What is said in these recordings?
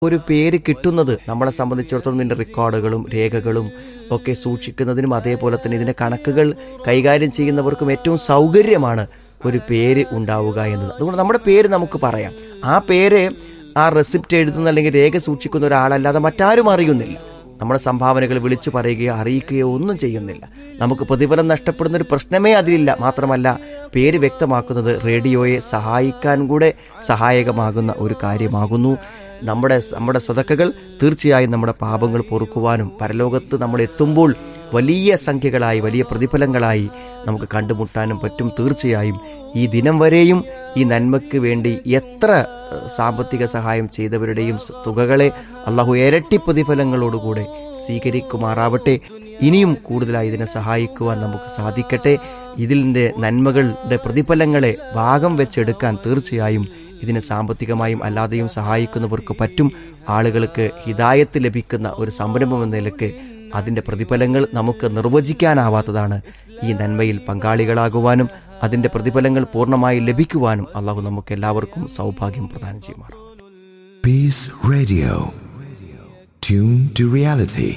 ഒരു പേര് കിട്ടുന്നത് നമ്മളെ സംബന്ധിച്ചിടത്തോളം ഇതിൻ്റെ റെക്കോർഡുകളും രേഖകളും ഒക്കെ സൂക്ഷിക്കുന്നതിനും അതേപോലെ തന്നെ ഇതിൻ്റെ കണക്കുകൾ കൈകാര്യം ചെയ്യുന്നവർക്കും ഏറ്റവും സൗകര്യമാണ് ഒരു പേര് ഉണ്ടാവുക എന്നത് അതുകൊണ്ട് നമ്മുടെ പേര് നമുക്ക് പറയാം ആ പേര് ആ റെസിപ്റ്റ് എഴുതുന്ന അല്ലെങ്കിൽ രേഖ സൂക്ഷിക്കുന്ന ഒരാളല്ലാതെ മറ്റാരും അറിയുന്നില്ല നമ്മുടെ സംഭാവനകൾ വിളിച്ചു പറയുകയോ അറിയിക്കുകയോ ഒന്നും ചെയ്യുന്നില്ല നമുക്ക് പ്രതിഫലം നഷ്ടപ്പെടുന്ന ഒരു പ്രശ്നമേ അതിലില്ല മാത്രമല്ല പേര് വ്യക്തമാക്കുന്നത് റേഡിയോയെ സഹായിക്കാൻ കൂടെ സഹായകമാകുന്ന ഒരു കാര്യമാകുന്നു നമ്മുടെ നമ്മുടെ സതക്കകൾ തീർച്ചയായും നമ്മുടെ പാപങ്ങൾ പൊറുക്കുവാനും പരലോകത്ത് നമ്മൾ എത്തുമ്പോൾ വലിയ സംഖ്യകളായി വലിയ പ്രതിഫലങ്ങളായി നമുക്ക് കണ്ടുമുട്ടാനും പറ്റും തീർച്ചയായും ഈ ദിനം വരെയും ഈ നന്മയ്ക്ക് വേണ്ടി എത്ര ഏഹ്, സാമ്പത്തിക സഹായം ചെയ്തവരുടെയും സ- തുകകളെ അള്ളാഹു ഇരട്ടി പ്രതിഫലങ്ങളോടുകൂടെ സ്വീകരിക്കുമാറാവട്ടെ ഇനിയും കൂടുതലായി ഇതിനെ സഹായിക്കുവാൻ നമുക്ക് സാധിക്കട്ടെ ഇതിൻ്റെ നന്മകളുടെ പ്രതിഫലങ്ങളെ ഭാഗം വെച്ചെടുക്കാൻ തീർച്ചയായും ഇതിനെ സാമ്പത്തികമായും അല്ലാതെയും സഹായിക്കുന്നവർക്ക് പറ്റും ആളുകൾക്ക് ഹിതായത്ത് ലഭിക്കുന്ന ഒരു സംരംഭം എന്ന നിലക്ക് അതിൻ്റെ പ്രതിഫലങ്ങൾ നമുക്ക് നിർവചിക്കാനാവാത്തതാണ് ഈ നന്മയിൽ പങ്കാളികളാകുവാനും അതിൻ്റെ പ്രതിഫലങ്ങൾ പൂർണ്ണമായി ലഭിക്കുവാനും അള്ളാഹു നമുക്ക് എല്ലാവർക്കും സൗഭാഗ്യം പ്രദാനം ചെയ്യുമാറാം Peace Radio. Tune to reality.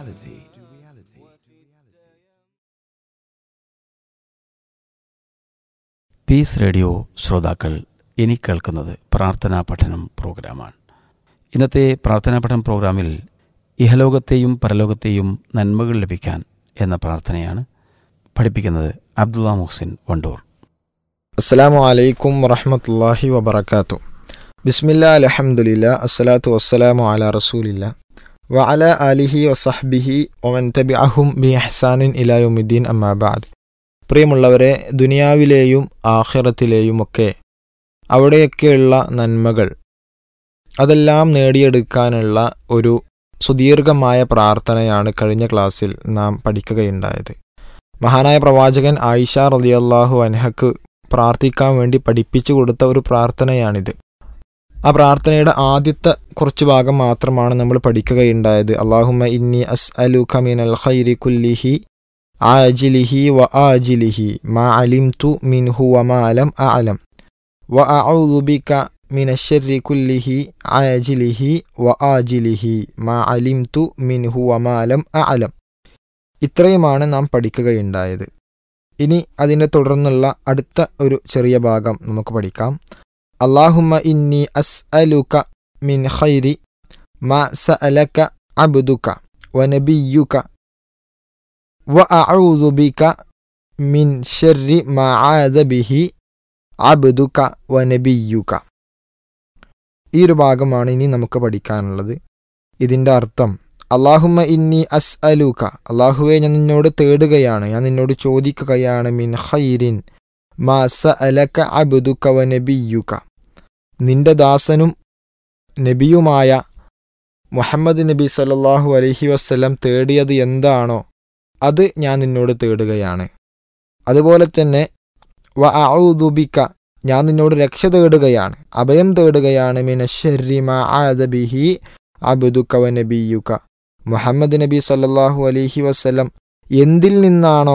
Peace Radio ശ്രോതാക്കൾ ഇനി കേൾക്കുന്നത് പ്രാർത്ഥനാ പഠനം പ്രോഗ്രാമാണ് ഇന്നത്തെ പ്രാർത്ഥനാ പഠനം പ്രോഗ്രാമിൽ ഇഹലോകത്തെയും പരലോകത്തെയും നന്മകൾ ലഭിക്കാൻ എന്ന പ്രാർത്ഥനയാണ് പഠിപ്പിക്കുന്നത് അബ്ദുള്ള മുഹ്സിൻ വണ്ടൂർ അസ്സലാമു അലൈക്കും വറഹമത്തല്ലാഹി വബർക്കാത്തു ബിസ്മില്ലാ അലഹമുല്ല അസ്സലാത്തു വസ്സലാമു അല റസൂലില്ല വ അല അലിഹി വസഹ്ബിഹി ഒമൻ തബി അഹും ബി അഹ്സാനിൻ ഇലായുദ്ദീൻ അമ്മാബാദ് പ്രിയമുള്ളവരെ ദുനിയാവിലെയും ആഖിറത്തിലെയുമൊക്കെ അവിടെയൊക്കെയുള്ള നന്മകൾ അതെല്ലാം നേടിയെടുക്കാനുള്ള ഒരു സുദീർഘമായ പ്രാർത്ഥനയാണ് കഴിഞ്ഞ ക്ലാസ്സിൽ നാം പഠിക്കുകയുണ്ടായത് മഹാനായ പ്രവാചകൻ ആയിഷ റളിയല്ലാഹു അൻഹക്ക് പ്രാർത്ഥിക്കാൻ വേണ്ടി പഠിപ്പിച്ചു കൊടുത്ത ഒരു പ്രാർത്ഥനയാണിത് ആ പ്രാർത്ഥനയുടെ ആദ്യത്തെ കുറച്ച് ഭാഗം മാത്രമാണ് നമ്മൾ പഠിക്കുകയുണ്ടായത് അള്ളാഹുമ്മ ഇന്നി അസ് അലു മിനൽ ഖൈരി കുല്ലിഹി ആജിലിഹി വ ആജിലിഹി മാ അലിം തു മിൻഹു വ മാ അലം അലം വ അഊദു ബിക മിന ശർരി കുല്ലിഹി ആജിലിഹി വ ആജിലിഹി മാ അലിം തു മിൻഹു വ മാ അലം അലം ഇത്രയുമാണ് നാം പഠിക്കുകയുണ്ടായത് ഇനി അതിൻ്റെ തുടർന്നുള്ള അടുത്ത ഒരു ചെറിയ ഭാഗം നമുക്ക് പഠിക്കാം അള്ളാഹുമ്മ ഇന്നി അസ് അലുക മിൻ ഖൈരി മാ സഅലക അബ്ദുക വനബിയുക വ അഊദു ബിക മിൻ ഷർരി മാ ആദ ബിഹി അബ്ദുക വനബിയുക ഈ ഒരു ഭാഗമാണ് ഇനി നമുക്ക് പഠിക്കാനുള്ളത് ഇതിൻ്റെ അർത്ഥം അള്ളാഹുമ്മ ഇന്നി അസ് അലൂക്ക അള്ളാഹുവെ ഞാൻ നിന്നോട് തേടുകയാണ് ഞാൻ നിന്നോട് ചോദിക്കുകയാണ് മിൻ ഖൈരിൻ മാ സ അലക അബ്ദുക വ നബിയുക നിന്റെ ദാസനും നബിയുമായ മുഹമ്മദ് നബി സല്ലല്ലാഹു അലൈഹി വസ്ലം തേടിയത് എന്താണോ അത് ഞാൻ നിന്നോട് തേടുകയാണ് അതുപോലെ തന്നെ വ അഊദു ബിക ഞാൻ നിന്നോട് രക്ഷ തേടുകയാണ് അഭയം തേടുകയാണ് മിന ശർരി മാ ആദ ബിഹി അബ്ദുക വ നബിയുക മുഹമ്മദ് നബി സല്ലല്ലാഹു അലൈഹി വസ്ലം എന്തിൽ നിന്നാണോ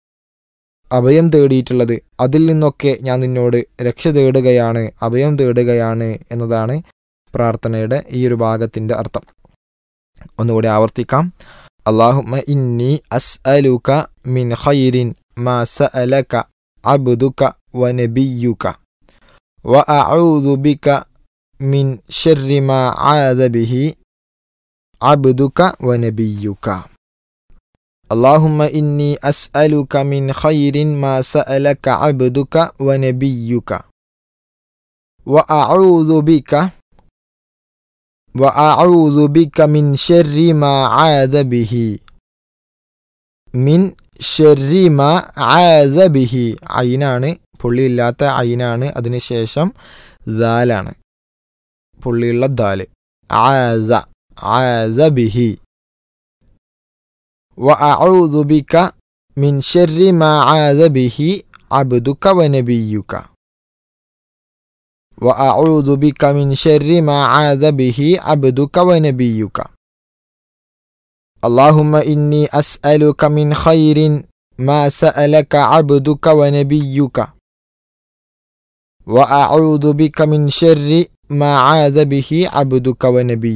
അഭയം തേടിയിട്ടുള്ളത് അതിൽ നിന്നൊക്കെ ഞാൻ നിന്നോട് രക്ഷ തേടുകയാണ് അഭയം തേടുകയാണ് എന്നതാണ് പ്രാർത്ഥനയുടെ ഈ ഒരു ഭാഗത്തിന്റെ അർത്ഥം ഒന്നുകൂടി ആവർത്തിക്കാം അള്ളാഹുമ്മ ഇന്നി അസ് അലുക മിൻ ഖൈരിൻ മാ സഅലക അബ്ദുക വ നബിയുക വ അഊദു ബിക മിൻ ശർരി മാ ആദ ബിഹി عبدك ونبيك اللهم إني أسألك من خير ما سألك عبدك ونبيك وأعوذ بك وأعوذ بك من شر ما عاذ به من شر ما عاذ به അയിനാണ് പുള്ളിയില്ലാത്ത അയിനാണ് അതിനുശേഷം ദാലാണ് പുള്ളിയുള്ള ദാല് ആദ عاذ به وأعوذ بك من شر ما عاذ به عبدك ونبيك وأعوذ بك من شر ما عاذ به عبدك ونبيك اللهم إني أسألك من خير ما سألك عبدك ونبيك وأعوذ بك من شر ما عاذ به عبدك ونبي